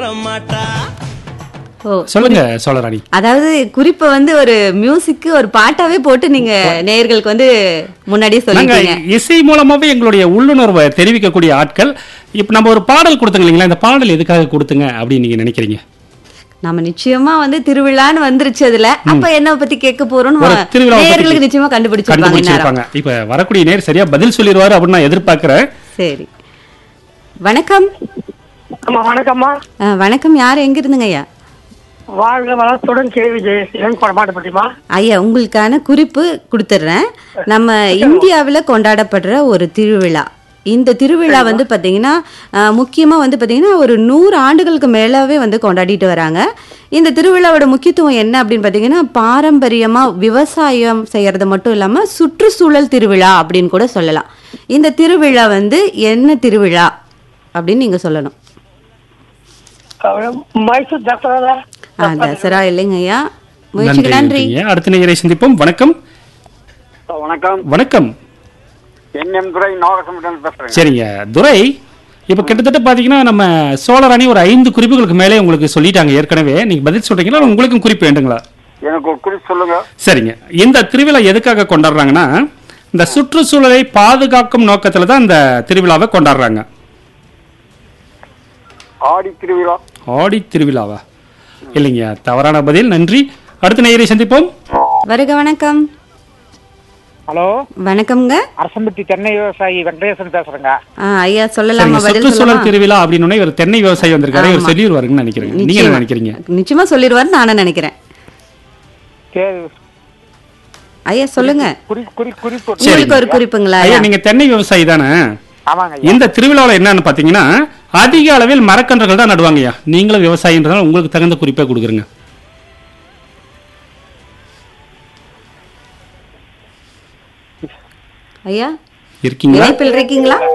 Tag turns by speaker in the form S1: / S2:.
S1: ஓ
S2: சொல்லுங்க சோழராணி
S1: அதாவது குறிப்பை வந்து ஒரு மியூசிக் ஒரு பாட்டாவே போட்டு நீங்க நேயர்களுக்கு வந்து முன்னாடியே
S2: நாங்க
S1: சொல்லிட்டீங்க
S2: இசை மூலமாவே எங்களுடைய உள்ளுணர்வை தெரிவிக்கக்கூடிய ஆட்கள் இப்ப நம்ம ஒரு பாடல் கொடுத்தங்க இல்லைங்களா இந்த பாடல் எதுக்காக கொடுத்துங்க அப்படின்னு நீங்க நினைக்கிறீங்க
S1: நம்ம நிச்சயமா வந்து திருவிழான்னு வந்துருச்சு அதுல அப்ப என்ன பத்தி கேட்க போறோம்னு
S2: ஒரு திருவிழாவை பத்தி
S1: நேயர்களுக்கு நிச்சயமா கண்டுபிடிச்சிருப்பாங்க இந்நேரம்.
S2: கண்டுபிடிச்சிருப்பாங்க இப்ப வரக்கூடிய நேர் சரியா பதில் சொல்லிடுவாரு அப்படின்னு நான் எதிர்பார்க்கிறேன்
S1: சரி வணக்கம்
S3: ஆமா வணக்கம்மா
S1: ஆ, வணக்கம் யார் எங்க இருந்துங்க ஐயா
S3: வாழ்க வளத்துடன் கேள்வி ஜெயசீலன் கொடமாட்ட பற்றிமா
S1: ஐயா உங்களுக்கான குறிப்பு கொடுத்துட்றேன் நம்ம இந்தியாவில் கொண்டாடப்படுற ஒரு திருவிழா இந்த திருவிழா வந்து பார்த்தீங்கன்னா அஹ், முக்கியமா வந்து பார்த்தீங்கன்னா ஒரு நூறு ஆண்டுகளுக்கு மேலாவே வந்து கொண்டாடிட்டு வராங்க இந்த திருவிழாவோட முக்கியத்துவம் என்ன அப்படின்னு பார்த்தீங்கன்னா பாரம்பரியமா விவசாயம் செய்யறது மட்டும் இல்லாம சுற்றுச்சூழல் திருவிழா அப்படின்னு கூட சொல்லலாம் இந்த திருவிழா வந்து என்ன திருவிழா அப்படின்னு நீங்க சொல்லணும்
S3: மைசூர் தசரா
S1: ஆ, தசரா இல்லைங்க ஐயா முயற்சிக்கு நன்றி
S2: நன்றிங்க. அடுத்த நேயரை சந்திப்போம் வணக்கம்
S4: வணக்கம்
S2: வணக்கம்
S4: என் எம் துரை நாகசமுடன் பேசுறேன்
S2: சரிங்க துரை இப்ப கிட்டத்தட்ட பாத்தீங்கன்னா நம்ம சோழராணி ஒரு ஐந்து குறிப்புகளுக்கு மேலே உங்களுக்கு சொல்லிட்டாங்க ஏற்கனவே நீங்க பதில் சொல்றீங்களா உங்களுக்கும் குறிப்பு வேண்டுங்களா
S4: எனக்கு ஒரு குறிப்பு சொல்லுங்க
S2: சரிங்க இந்த திருவிழா எதுக்காக கொண்டாடுறாங்கன்னா இந்த சுற்றுச்சூழலை பாதுகாக்கும் நோக்கத்துல தான் இந்த திருவிழாவை கொண்டாடுறாங்க
S4: ஆடி திருவிழா
S2: ஆடி திருவிழாவா இல்லைங்க தவறான பதில் நன்றி அடுத்த நேயரை சந்திப்போம்
S1: வருக வணக்கம்
S5: ஹலோ
S1: வணக்கம்ங்க
S5: அரசம்பட்டி தென்னை விவசாயி வெங்கடேசன் பேசுறேங்க
S1: ஆ, ஐயா சொல்லலாமா
S2: சரிங்க
S1: பதில்
S2: சுற்றுச்சூழல்
S1: சொல்லலாமா
S2: திருவிழா அப்படின்னு இவர் தென்னை விவசாயி வந்திருக்காரு இவர்
S1: ஆமா.
S2: சொல்லிடுவாருன்னு நினைக்கிறேன் நீங்க என்ன
S1: நிச்சயமா.
S2: நினைக்கிறீங்க
S1: நிச்சயமா சொல்லிடுவாரு நானும் நினைக்கிறேன்
S5: சரி,
S1: ஐயா சொல்லுங்க
S5: குறி குறி குறிப்பு
S1: உங்களுக்கு ஒரு குறிப்புங்களா
S2: ஐயா
S1: ஐயா?
S2: நீங்க தென்னை விவசாயி தானே
S5: ஆமாங்க ஐயா.
S2: இந்த திருவிழாவில் என்னன்னு பாத்தீங்கன்னா அதிக அளவில் மரக்கன்றுகள் தான் நடுவாங்கய்யா நீங்களும் விவசாயின்றதால உங்களுக்கு தகுந்த குறிப்பை கொடுக்குறங்க
S1: ஐயா
S2: இருக்கீங்களா
S1: இணைப்பில் இருக்கீங்களா